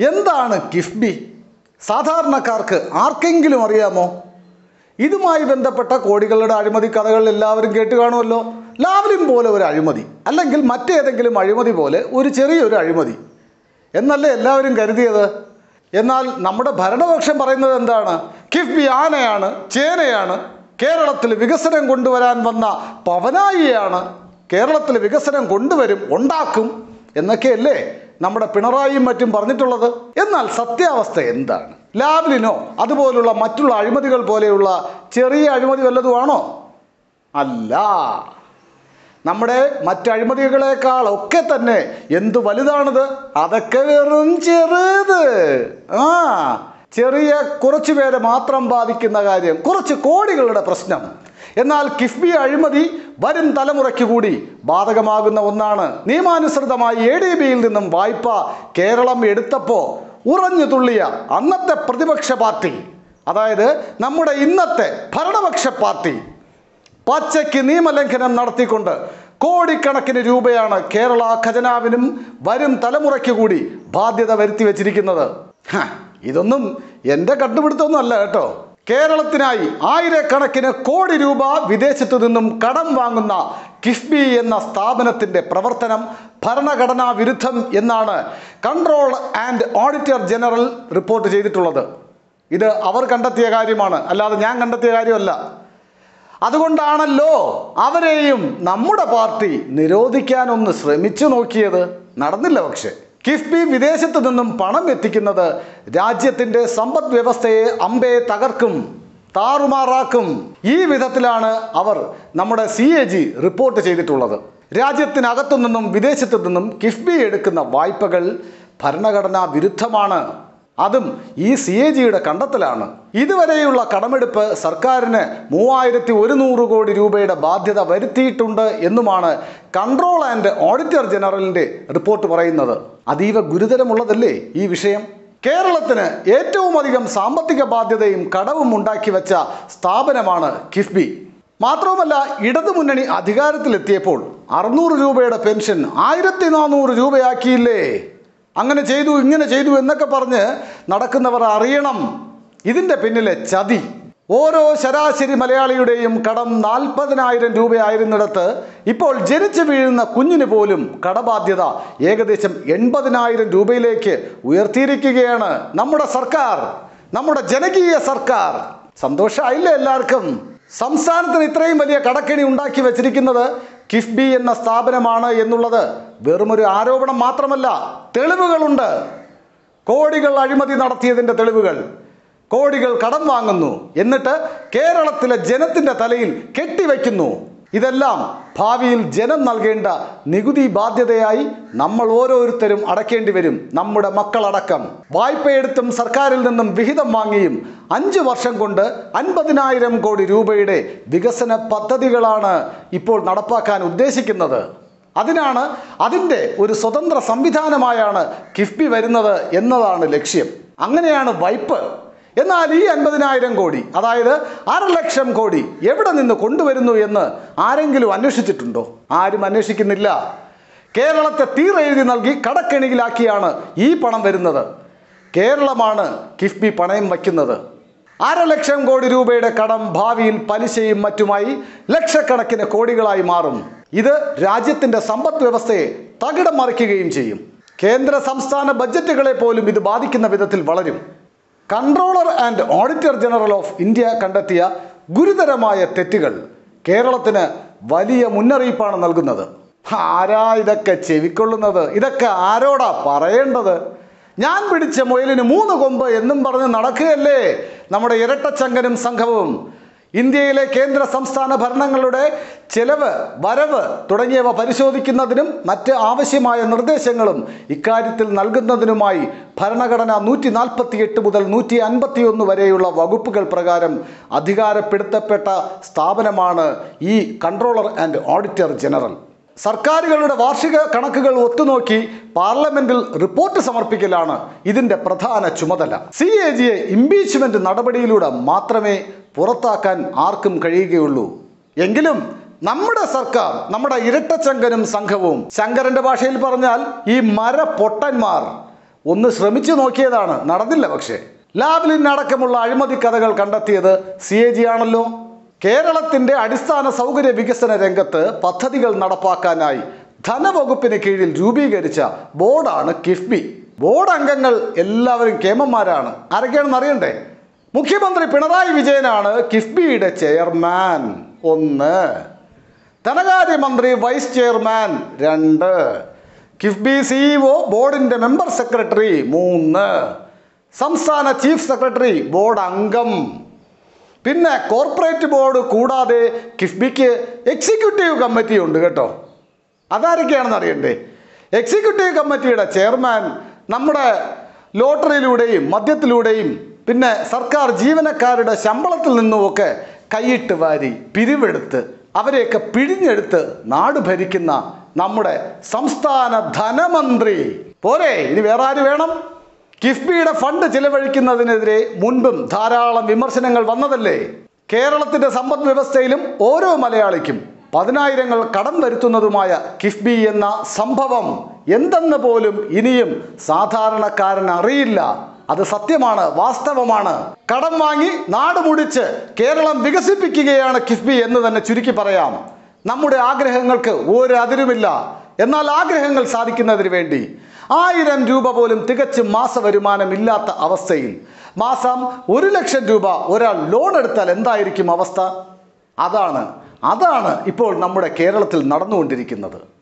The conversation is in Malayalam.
എന്താണ് കിഫ്ബി സാധാരണക്കാർക്ക് ആർക്കെങ്കിലും അറിയാമോ ഇതുമായി ബന്ധപ്പെട്ട കോടികളുടെ അഴിമതി കഥകൾ എല്ലാവരും കേട്ട് കാണുമല്ലോ ലാവലിൻ പോലെ ഒരു അഴിമതി അല്ലെങ്കിൽ മറ്റേതെങ്കിലും അഴിമതി പോലെ ഒരു ചെറിയൊരു അഴിമതി എന്നല്ലേ എല്ലാവരും കരുതിയത് എന്നാൽ നമ്മുടെ ഭരണപക്ഷം പറയുന്നത് എന്താണ് കിഫ്ബി ആനയാണ് ചേനയാണ് കേരളത്തിൽ വികസനം കൊണ്ടുവരാൻ വന്ന പവനായിയാണ് കേരളത്തിൽ വികസനം കൊണ്ടുവരും ഉണ്ടാക്കും എന്നൊക്കെയല്ലേ നമ്മുടെ പിണറായിയും മറ്റും പറഞ്ഞിട്ടുള്ളത് എന്നാൽ സത്യാവസ്ഥ എന്താണ് ലാവ്ലിനോ അതുപോലുള്ള മറ്റുള്ള അഴിമതികൾ പോലെയുള്ള ചെറിയ അഴിമതി വല്ലതുമാണോ അല്ല നമ്മുടെ മറ്റ് അഴിമതികളെക്കാൾ ഒക്കെ തന്നെ എന്ത് വലുതാണിത് അതൊക്കെ വെറും ചെറുത് ആ ചെറിയ കുറച്ചു പേരെ മാത്രം ബാധിക്കുന്ന കാര്യം കുറച്ച് കോടികളുടെ പ്രശ്നം എന്നാൽ കിഫ്ബി അഴിമതി വരും തലമുറയ്ക്ക് കൂടി ബാധകമാകുന്ന ഒന്നാണ് നിയമാനുസൃതമായി എ ഡി ബിയിൽ നിന്നും വായ്പ കേരളം എടുത്തപ്പോൾ ഉറഞ്ഞു തുള്ളിയ അന്നത്തെ പ്രതിപക്ഷ പാർട്ടി അതായത് നമ്മുടെ ഇന്നത്തെ ഭരണപക്ഷ പാർട്ടി പച്ചയ്ക്ക് നിയമലംഘനം നടത്തിക്കൊണ്ട് കോടിക്കണക്കിന് രൂപയാണ് കേരള ഖജനാവിനും വരും തലമുറയ്ക്ക് കൂടി ബാധ്യത വരുത്തി വെച്ചിരിക്കുന്നത് ഹ, ഇതൊന്നും എൻ്റെ കണ്ടുപിടുത്തമൊന്നും അല്ല കേട്ടോ കേരളത്തിനായി ആയിരക്കണക്കിന് കോടി രൂപ വിദേശത്തു നിന്നും കടം വാങ്ങുന്ന കിഫ്ബി എന്ന സ്ഥാപനത്തിന്റെ പ്രവർത്തനം ഭരണഘടനാ വിരുദ്ധം എന്നാണ് control and auditor general report ചെയ്തിട്ടുള്ളത് ഇത് അവർ കണ്ടെത്തിയ കാര്യമാണ് അല്ലാതെ ഞാൻ കണ്ടെത്തിയ കാര്യമല്ല അതുകൊണ്ടാണല്ലോ അവരെയും നമ്മുടെ പാർട്ടി നിരോധിക്കാനൊന്ന് ശ്രമിച്ചു നോക്കിയത് നടന്നില്ല പക്ഷെ കിഫ്ബി വിദേശത്ത് നിന്നും പണം എത്തിക്കുന്നത് രാജ്യത്തിന്റെ സമ്പദ് വ്യവസ്ഥയെ അമ്പേ തകർക്കും താറുമാറാക്കും ഈ വിധത്തിലാണ് അവർ നമ്മുടെ സി എ ജി റിപ്പോർട്ട് ചെയ്തിട്ടുള്ളത് രാജ്യത്തിനകത്തു നിന്നും വിദേശത്തു നിന്നും കിഫ്ബി എടുക്കുന്ന വായ്പകൾ ഭരണഘടനാ വിരുദ്ധമാണ് അതും ഈ സി എ ജിയുടെ കണ്ടെത്തലാണ് ഇതുവരെയുള്ള കടമെടുപ്പ് സർക്കാരിന് മൂവായിരത്തി ഒരുന്നൂറ് കോടി രൂപയുടെ ബാധ്യത വരുത്തിയിട്ടുണ്ട് എന്നുമാണ് കൺട്രോൾ ആൻഡ് ഓഡിറ്റർ ജനറലിന്റെ റിപ്പോർട്ട് പറയുന്നത് അതീവ ഗുരുതരമുള്ളതല്ലേ ഈ വിഷയം കേരളത്തിന് ഏറ്റവും അധികം സാമ്പത്തിക ബാധ്യതയും കടവും ഉണ്ടാക്കി വെച്ച സ്ഥാപനമാണ് കിഫ്ബി മാത്രവുമല്ല ഇടതുമുന്നണി അധികാരത്തിലെത്തിയപ്പോൾ അറുന്നൂറ് രൂപയുടെ പെൻഷൻ ആയിരത്തി നാനൂറ് രൂപയാക്കിയില്ലേ അങ്ങനെ ചെയ്തു ഇങ്ങനെ ചെയ്തു എന്നൊക്കെ പറഞ്ഞ് നടക്കുന്നവർ അറിയണം ഇതിൻ്റെ പിന്നിലെ ചതി ഓരോ ശരാശരി മലയാളിയുടെയും കടം നാൽപ്പതിനായിരം രൂപയായിരുന്നിടത്ത് ഇപ്പോൾ ജനിച്ചു വീഴുന്ന കുഞ്ഞിന് പോലും കടബാധ്യത ഏകദേശം എൺപതിനായിരം രൂപയിലേക്ക് ഉയർത്തിയിരിക്കുകയാണ് നമ്മുടെ സർക്കാർ നമ്മുടെ ജനകീയ സർക്കാർ സന്തോഷമായില്ലേ എല്ലാവർക്കും സംസ്ഥാനത്തിന് ഇത്രയും വലിയ കടക്കെണി ഉണ്ടാക്കി വെച്ചിരിക്കുന്നത് കിഫ്ബി എന്ന സ്ഥാപനമാണ് എന്നുള്ളത് വെറുമൊരു ആരോപണം മാത്രമല്ല തെളിവുകളുണ്ട് കോടികൾ അഴിമതി നടത്തിയതിൻ്റെ തെളിവുകൾ കോടികൾ കടം വാങ്ങുന്നു എന്നിട്ട് കേരളത്തിലെ ജനത്തിന്റെ തലയിൽ കെട്ടിവെക്കുന്നു ഇതെല്ലാം ഭാവിയിൽ ജനം നൽകേണ്ട നികുതി ബാധ്യതയായി നമ്മൾ ഓരോരുത്തരും അടയ്ക്കേണ്ടി വരും നമ്മുടെ മക്കളടക്കം വായ്പയെടുത്തും സർക്കാരിൽ നിന്നും വിഹിതം വാങ്ങിയും അഞ്ച് വർഷം കൊണ്ട് അൻപതിനായിരം കോടി രൂപയുടെ വികസന പദ്ധതികളാണ് ഇപ്പോൾ നടപ്പാക്കാൻ ഉദ്ദേശിക്കുന്നത് അതിനാണ് അതിൻ്റെ ഒരു സ്വതന്ത്ര സംവിധാനമായാണ് കിഫ്ബി വരുന്നത് എന്നതാണ് ലക്ഷ്യം അങ്ങനെയാണ് വൈപ്പ് എന്നാൽ ഈ അൻപതിനായിരം കോടി അതായത് അര ലക്ഷം കോടി എവിടെ നിന്ന് കൊണ്ടുവരുന്നു എന്ന് ആരെങ്കിലും അന്വേഷിച്ചിട്ടുണ്ടോ ആരും അന്വേഷിക്കുന്നില്ല കേരളത്തെ തീരെഴുതി നൽകി കടക്കെണിയിലാക്കിയാണ് ഈ പണം വരുന്നത് കേരളമാണ് കിഫ്ബി പണയം വയ്ക്കുന്നത് അര ലക്ഷം കോടി രൂപയുടെ കടം ഭാവിയിൽ പലിശയും മറ്റുമായി ലക്ഷക്കണക്കിന് കോടികളായി മാറും ഇത് രാജ്യത്തിന്റെ സമ്പദ് വ്യവസ്ഥയെ തകിടം മറിക്കുകയും ചെയ്യും കേന്ദ്ര സംസ്ഥാന ബജറ്റുകളെ പോലും ഇത് ബാധിക്കുന്ന വിധത്തിൽ വളരും controller and auditor general of India കണ്ടെത്തിയ ഗുരുതരമായ തെറ്റുകൾ കേരളത്തിന് വലിയ മുന്നറിയിപ്പാണ് നൽകുന്നത് ആരാ ഇതൊക്കെ ചെവിക്കൊള്ളുന്നത് ഇതൊക്കെ ആരോടാ പറയേണ്ടത് ഞാൻ പിടിച്ച മുയലിന് മൂന്ന് കൊമ്പ് എന്നും പറഞ്ഞ് നടക്കുകയല്ലേ നമ്മുടെ ഇരട്ടച്ചങ്കനും സംഘവും ഇന്ത്യയിലെ കേന്ദ്ര സംസ്ഥാന ഭരണങ്ങളുടെ ചെലവ് വരവ് തുടങ്ങിയവ പരിശോധിക്കുന്നതിനും മറ്റ് ആവശ്യമായ നിർദ്ദേശങ്ങളും ഇക്കാര്യത്തിൽ നൽകുന്നതിനുമായി ഭരണഘടന നൂറ്റി നാൽപ്പത്തി എട്ട് മുതൽ നൂറ്റി അൻപത്തി ഒന്ന് വരെയുള്ള വകുപ്പുകൾ പ്രകാരം അധികാരപ്പെടുത്തപ്പെട്ട സ്ഥാപനമാണ് ഈ കൺട്രോളർ ആൻഡ് ഓഡിറ്റർ ജനറൽ സർക്കാരുകളുടെ വാർഷിക കണക്കുകൾ ഒത്തുനോക്കി പാർലമെന്റിൽ റിപ്പോർട്ട് സമർപ്പിക്കലാണ് ഇതിന്റെ പ്രധാന ചുമതല സി എ ജിയെ ഇംപീച്ച്മെന്റ് നടപടിയിലൂടെ മാത്രമേ പുറത്താക്കാൻ ആർക്കും കഴിയുകയുള്ളൂ എങ്കിലും നമ്മുടെ സർക്കാർ നമ്മുടെ ഇരട്ടച്ചങ്കനും സംഘവും ശങ്കരന്റെ ഭാഷയിൽ പറഞ്ഞാൽ ഈ മര പൊട്ടന്മാർ ഒന്ന് ശ്രമിച്ചു നോക്കിയതാണ് നടന്നില്ല പക്ഷേ ലാവ്ലിൻ അടക്കമുള്ള അഴിമതി കഥകൾ കണ്ടെത്തിയത് സി എ ജി ആണല്ലോ കേരളത്തിന്റെ അടിസ്ഥാന സൗകര്യ വികസന രംഗത്ത് പദ്ധതികൾ നടപ്പാക്കാനായി ധനവകുപ്പിന് കീഴിൽ രൂപീകരിച്ച ബോർഡാണ് കിഫ്ബി ബോർഡ് അംഗങ്ങൾ എല്ലാവരും കേമന്മാരാണ് ആരൊക്കെയാണെന്ന് അറിയണ്ടേ മുഖ്യമന്ത്രി പിണറായി വിജയനാണ് കിഫ്ബിയുടെ ചെയർമാൻ ഒന്ന് ധനകാര്യമന്ത്രി വൈസ് ചെയർമാൻ രണ്ട് കിഫ്ബി സിഇഒ ബോർഡിന്റെ മെമ്പർ സെക്രട്ടറി മൂന്ന് സംസ്ഥാന ചീഫ് സെക്രട്ടറി ബോർഡ് അംഗം പിന്നെ കോർപ്പറേറ്റ് ബോർഡ് കൂടാതെ കിഫ്ബിക്ക് എക്സിക്യൂട്ടീവ് കമ്മിറ്റി ഉണ്ട് കേട്ടോ അതാരൊക്കെയാണെന്ന് അറിയണ്ടേ എക്സിക്യൂട്ടീവ് കമ്മിറ്റിയുടെ ചെയർമാൻ നമ്മുടെ ലോട്ടറിയിലൂടെയും മദ്യത്തിലൂടെയും പിന്നെ സർക്കാർ ജീവനക്കാരുടെ ശമ്പളത്തിൽ നിന്നുമൊക്കെ കൈയിട്ട് വാരി പിരിവെടുത്ത് അവരെയൊക്കെ പിഴിഞ്ഞെടുത്ത് നാട് ഭരിക്കുന്ന നമ്മുടെ സംസ്ഥാന ധനമന്ത്രി പോരെ ഇനി വേറെ ആര് വേണം കിഫ്ബിയുടെ ഫണ്ട് ചിലവഴിക്കുന്നതിനെതിരെ മുൻപും ധാരാളം വിമർശനങ്ങൾ വന്നതല്ലേ കേരളത്തിന്റെ സമ്പദ് വ്യവസ്ഥയിലും ഓരോ മലയാളിക്കും പതിനായിരങ്ങൾ കടം വരുത്തുന്നതുമായ കിഫ്ബി എന്ന സംഭവം എന്തെന്ന് പോലും ഇനിയും സാധാരണക്കാരൻ അറിയില്ല അത് സത്യമാണ് വാസ്തവമാണ് കടം വാങ്ങി നാട് മുടിച്ച് കേരളം വികസിപ്പിക്കുകയാണ് കിഫ്ബി എന്ന് തന്നെ ചുരുക്കി പറയാം നമ്മുടെ ആഗ്രഹങ്ങൾക്ക് ഒരു അതിരുമില്ല എന്നാൽ ആഗ്രഹങ്ങൾ സാധിക്കുന്നതിന് വേണ്ടി ആയിരം രൂപ പോലും തികച്ചും മാസ വരുമാനം ഇല്ലാത്ത അവസ്ഥയിൽ മാസം ഒരു ലക്ഷം രൂപ ഒരാൾ ലോൺ എടുത്താൽ എന്തായിരിക്കും അവസ്ഥ അതാണ് അതാണ് ഇപ്പോൾ നമ്മുടെ കേരളത്തിൽ നടന്നുകൊണ്ടിരിക്കുന്നത്